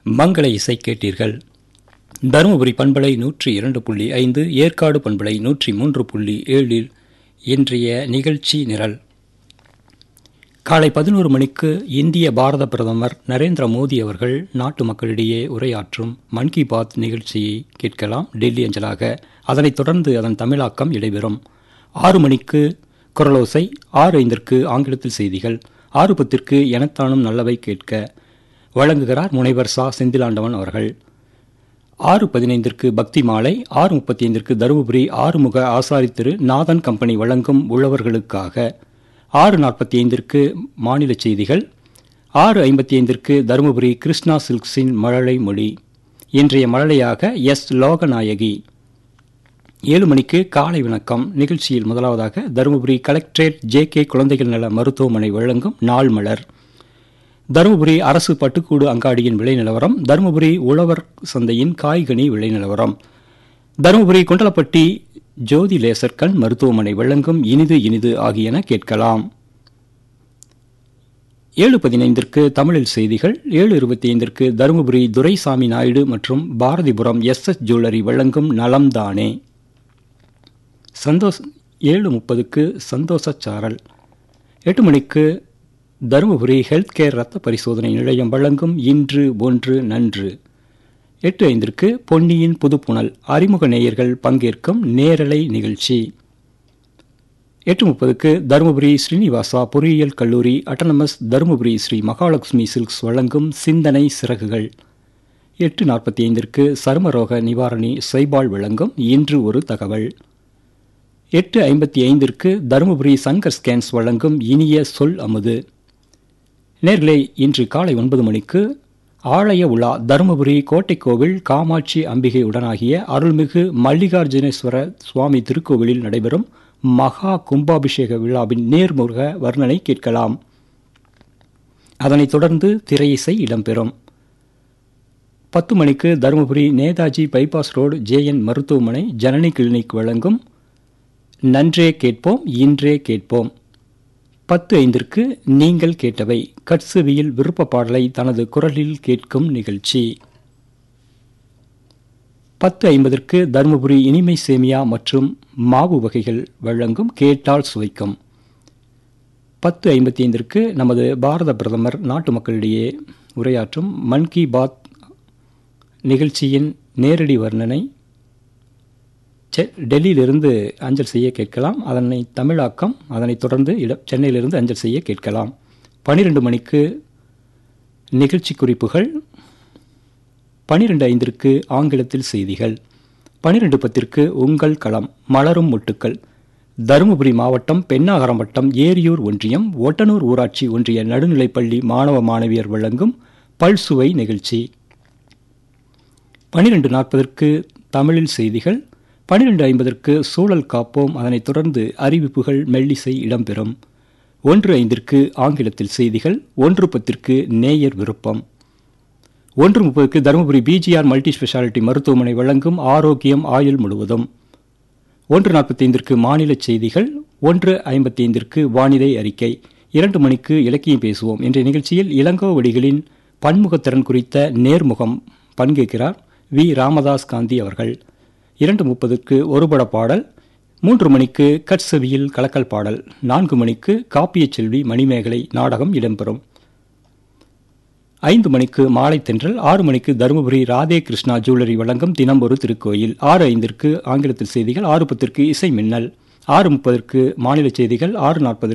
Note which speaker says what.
Speaker 1: மங்கள இசை கேட்டீர்கள் தருமபுரி பண்பலை நூற்றி இரண்டு புள்ளி ஐந்து ஏற்காடு பண்பலை நூற்றி மூன்று புள்ளி ஏழில் இன்றைய நிகழ்ச்சி நிரல் காலை பதினோரு மணிக்கு இந்திய பாரத பிரதமர் நரேந்திர மோடி அவர்கள் நாட்டு மக்களிடையே உரையாற்றும் மன் கி பாத் நிகழ்ச்சியை கேட்கலாம் டெல்லி அஞ்சலாக அதனைத் தொடர்ந்து அதன் தமிழாக்கம் இடைபெறும் ஆறு மணிக்கு குரலோசை ஆறு ஐந்திற்கு ஆங்கிலத்தில் செய்திகள் ஆறு பத்திற்கு எனத்தானும் நல்லவை கேட்க வழங்குகிறார் முனைவர் சா செந்திலாண்டவன் அவர்கள் ஆறு பதினைந்திற்கு பக்தி மாலை ஆறு முப்பத்தி ஐந்திற்கு தருமபுரி ஆறுமுக ஆசாரி திரு நாதன் கம்பெனி வழங்கும் உழவர்களுக்காக ஆறு நாற்பத்தி ஐந்திற்கு மாநில செய்திகள் ஆறு ஐம்பத்தி ஐந்திற்கு தருமபுரி கிருஷ்ணா சில்க்ஸின் மழலை மொழி இன்றைய மழலையாக எஸ் லோகநாயகி ஏழு மணிக்கு காலை வணக்கம் நிகழ்ச்சியில் முதலாவதாக தருமபுரி கலெக்டரேட் ஜே கே குழந்தைகள் நல மருத்துவமனை வழங்கும் நாள் மலர் தருமபுரி அரசு பட்டுக்கூடு அங்காடியின் விலை நிலவரம் தருமபுரி உழவர் சந்தையின் காய்கனி விலை நிலவரம் தருமபுரி குண்டலப்பட்டி ஜோதி லேசர் கண் மருத்துவமனை வழங்கும் இனிது இனிது ஆகியன கேட்கலாம் ஏழு பதினைந்திற்கு தமிழில் செய்திகள் ஏழு இருபத்தி ஐந்திற்கு தருமபுரி துரைசாமி நாயுடு மற்றும் பாரதிபுரம் எஸ் எஸ் ஜுவல்லரி வழங்கும் நலம்தானே சந்தோஷ் ஏழு முப்பதுக்கு சந்தோஷ சாரல் எட்டு மணிக்கு தருமபுரி ஹெல்த் கேர் ரத்த பரிசோதனை நிலையம் வழங்கும் இன்று ஒன்று நன்று எட்டு ஐந்திற்கு பொன்னியின் புதுப்புணல் அறிமுக நேயர்கள் பங்கேற்கும் நேரலை நிகழ்ச்சி எட்டு முப்பதுக்கு தருமபுரி ஸ்ரீனிவாசா பொறியியல் கல்லூரி அட்டனமஸ் தருமபுரி ஸ்ரீ மகாலட்சுமி சில்க்ஸ் வழங்கும் சிந்தனை சிறகுகள் எட்டு நாற்பத்தி ஐந்திற்கு சருமரோக நிவாரணி சைபால் வழங்கும் இன்று ஒரு தகவல் எட்டு ஐம்பத்தி ஐந்திற்கு தருமபுரி சங்கர் ஸ்கேன்ஸ் வழங்கும் இனிய சொல் அமுது நேர்களை இன்று காலை ஒன்பது மணிக்கு ஆலய உலா தருமபுரி கோட்டைக்கோவில் காமாட்சி அம்பிகை உடனாகிய அருள்மிகு மல்லிகார்ஜுனேஸ்வர சுவாமி திருக்கோவிலில் நடைபெறும் மகா கும்பாபிஷேக விழாவின் நேர்முக வர்ணனை கேட்கலாம் அதனைத் தொடர்ந்து திரையிசை இடம்பெறும் பத்து மணிக்கு Dharmapuri Netaji bypass road JN மருத்துவமனை ஜனனி கிளினிக் வழங்கும் நன்றே கேட்போம் இன்றே கேட்போம் பத்து ஐந்திற்கு நீங்கள் கேட்டவை கட்சுவியில் விருப்ப பாடலை தனது குரலில் கேட்கும் நிகழ்ச்சி பத்து ஐம்பதற்கு தருமபுரி இனிமை சேமியா மற்றும் மாவு வகைகள் வழங்கும் கேட்டால் சுவைக்கும் பத்து ஐம்பத்தி ஐந்திற்கு நமது பாரத பிரதமர் நாட்டு மக்களிடையே உரையாற்றும் மன் கி பாத் நிகழ்ச்சியின் நேரடி வர்ணனை டெல்லியிலிருந்து அஞ்சல் செய்ய கேட்கலாம் அதனை தமிழாக்கம் அதனைத் தொடர்ந்து இட சென்னையிலிருந்து அஞ்சல் செய்ய கேட்கலாம் பனிரெண்டு மணிக்கு நிகழ்ச்சி குறிப்புகள் பனிரெண்டு ஐந்திற்கு ஆங்கிலத்தில் செய்திகள் பனிரெண்டு பத்திற்கு உங்கள் களம் மலரும் முட்டுக்கள் தருமபுரி மாவட்டம் பெண்ணாகரம் வட்டம் ஏரியூர் ஒன்றியம் ஒட்டனூர் ஊராட்சி ஒன்றிய நடுநிலைப்பள்ளி மாணவ மாணவியர் வழங்கும் பல்சுவை நிகழ்ச்சி பனிரெண்டு நாற்பதற்கு தமிழில் செய்திகள் பனிரெண்டு ஐம்பதற்கு சூழல் காப்போம் அதனைத் தொடர்ந்து அறிவிப்புகள் மெல்லிசை இடம்பெறும் ஒன்று ஐந்திற்கு ஆங்கிலத்தில் செய்திகள் ஒன்று பத்திற்கு நேயர் விருப்பம் ஒன்று முப்பதுக்கு தருமபுரி பிஜிஆர் மல்டி ஸ்பெஷாலிட்டி மருத்துவமனை வழங்கும் ஆரோக்கியம் ஆயுள் முழுவதும் ஒன்று நாற்பத்தைந்திற்கு மாநில செய்திகள் ஒன்று ஐம்பத்தி ஐந்திற்கு வானிலை அறிக்கை இரண்டு மணிக்கு இலக்கியம் பேசுவோம் என்ற நிகழ்ச்சியில் இளங்கோவடிகளின் பன்முகத்திறன் குறித்த நேர்முகம் பங்கேற்கிறார் வி ராமதாஸ் காந்தி அவர்கள் இரண்டு முப்பதுக்கு ஒருபட பாடல் மூன்று மணிக்கு கட்செவியில் கலக்கல் பாடல் நான்கு மணிக்கு காப்பிய செல்வி மணிமேகலை நாடகம் இடம்பெறும் ஐந்து மணிக்கு மாலை தென்றல் ஆறு மணிக்கு தருமபுரி ராதே கிருஷ்ணா ஜுவல்லரி வழங்கும் தினம் ஒரு திருக்கோயில் ஆறு ஐந்திற்கு ஆங்கிலத்தில் செய்திகள் ஆறு பத்திற்கு இசை மின்னல் ஆறு முப்பதற்கு மாநில செய்திகள் ஆறு நாற்பதற்கு